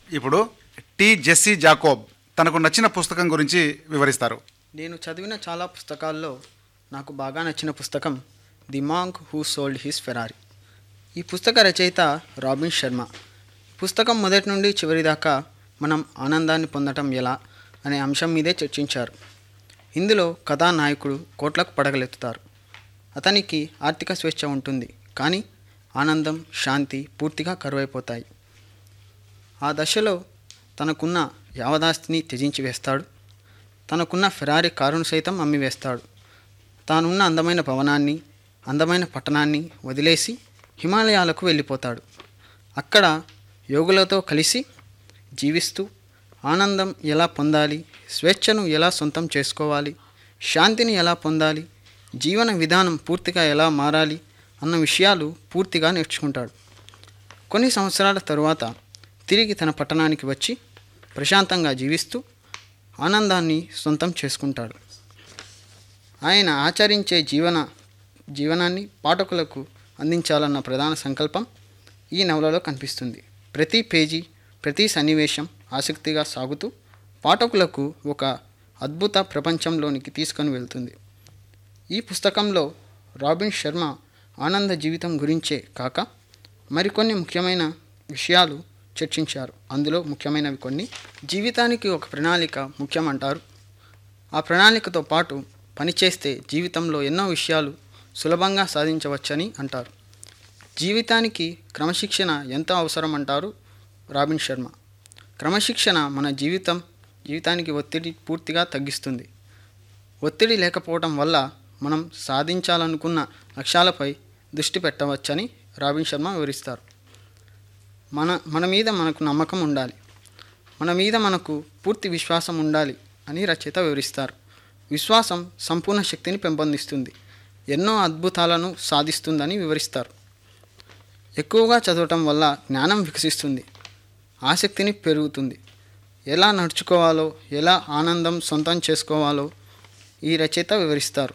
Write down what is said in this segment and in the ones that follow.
ఇప్పుడు T Jessie Jacob తనకు నచ్చిన పుస్తకం గురించి వివరిస్తారు నేను చదివిన చాలా పుస్తకాల్లో నాకు బాగా నచ్చిన పుస్తకం the monk who sold his Ferrari ఈ పుస్తక రచయిత రాబిన్ శర్మ పుస్తకం మొదటి నుండి చివరి దాకా మనం ఆనందాన్ని పొందటం ఎలా అనే అంశం మీదే చర్చించారు ఇందులో కథానాయకుడు కోట్లకు పడగలెత్తుతారు అతనికి ఆర్థిక స్వేచ్ఛ ఉంటుంది కానీ ఆనందం శాంతి పూర్తిగా కరువైపోతాయి ఆ దశలో తనకున్న యావదాస్తిని త్యజించి వేస్తాడు తనకున్న ఫెరారీ కారును సైతం అమ్మివేస్తాడు తానున్న అందమైన భవనాన్ని అందమైన పట్టణాన్ని వదిలేసి హిమాలయాలకు వెళ్ళిపోతాడు అక్కడ యోగులతో కలిసి జీవిస్తూ ఆనందం ఎలా పొందాలి స్వేచ్ఛను ఎలా సొంతం చేసుకోవాలి శాంతిని ఎలా పొందాలి జీవన విధానం పూర్తిగా ఎలా మారాలి అన్న విషయాలు పూర్తిగా నేర్చుకుంటాడు కొన్ని సంవత్సరాల తరువాత తిరిగి తన పట్టణానికి వచ్చి ప్రశాంతంగా జీవిస్తూ ఆనందాన్ని సొంతం చేసుకుంటాడు ఆయన ఆచరించే జీవన జీవనాన్ని పాఠకులకు అందించాలన్న ప్రధాన సంకల్పం ఈ నవలలో కనిపిస్తుంది ప్రతి పేజీ ప్రతి సన్నివేశం ఆసక్తిగా సాగుతూ పాఠకులకు ఒక అద్భుత ప్రపంచంలోనికి తీసుకొని వెళ్తుంది ఈ పుస్తకంలో రాబిన్ శర్మ ఆనంద జీవితం గురించే కాక మరికొన్ని ముఖ్యమైన విషయాలు చర్చించారు అందులో ముఖ్యమైనవి కొన్ని జీవితానికి ఒక ప్రణాళిక ముఖ్యమంటారు ఆ ప్రణాళికతో పాటు పనిచేస్తే జీవితంలో ఎన్నో విషయాలు సులభంగా సాధించవచ్చని అంటారు జీవితానికి క్రమశిక్షణ ఎంతో అవసరం అంటారు రాబిన్ శర్మ క్రమశిక్షణ మన జీవితం జీవితానికి ఒత్తిడి పూర్తిగా తగ్గిస్తుంది ఒత్తిడి లేకపోవడం వల్ల మనం సాధించాలనుకున్న లక్ష్యాలపై దృష్టి పెట్టవచ్చని రాబిన్ శర్మ వివరిస్తారు మన మన మీద మనకు నమ్మకం ఉండాలి మన మీద మనకు పూర్తి విశ్వాసం ఉండాలి అని రచయిత వివరిస్తారు విశ్వాసం సంపూర్ణ శక్తిని పెంపొందిస్తుంది ఎన్నో అద్భుతాలను సాధిస్తుందని వివరిస్తారు ఎక్కువగా చదవటం వల్ల జ్ఞానం వికసిస్తుంది ఆసక్తిని పెరుగుతుంది ఎలా నడుచుకోవాలో ఎలా ఆనందం సొంతం చేసుకోవాలో ఈ రచయిత వివరిస్తారు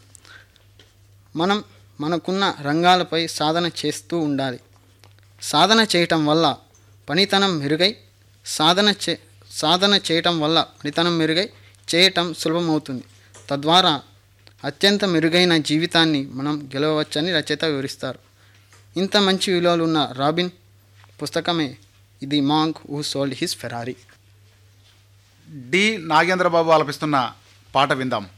మనం మనకున్న రంగాలపై సాధన చేస్తూ ఉండాలి సాధన చేయటం వల్ల పనితనం మెరుగై సాధన చే సాధన చేయటం వల్ల పనితనం మెరుగై చేయటం సులభమవుతుంది తద్వారా అత్యంత మెరుగైన జీవితాన్ని మనం గెలవవచ్చని రచయిత వివరిస్తారు ఇంత మంచి విలువలు ఉన్న రాబిన్ పుస్తకమే ఇది monk who sold his Ferrari D Nagendrababu ఆలపిస్తున్న పాట విందాం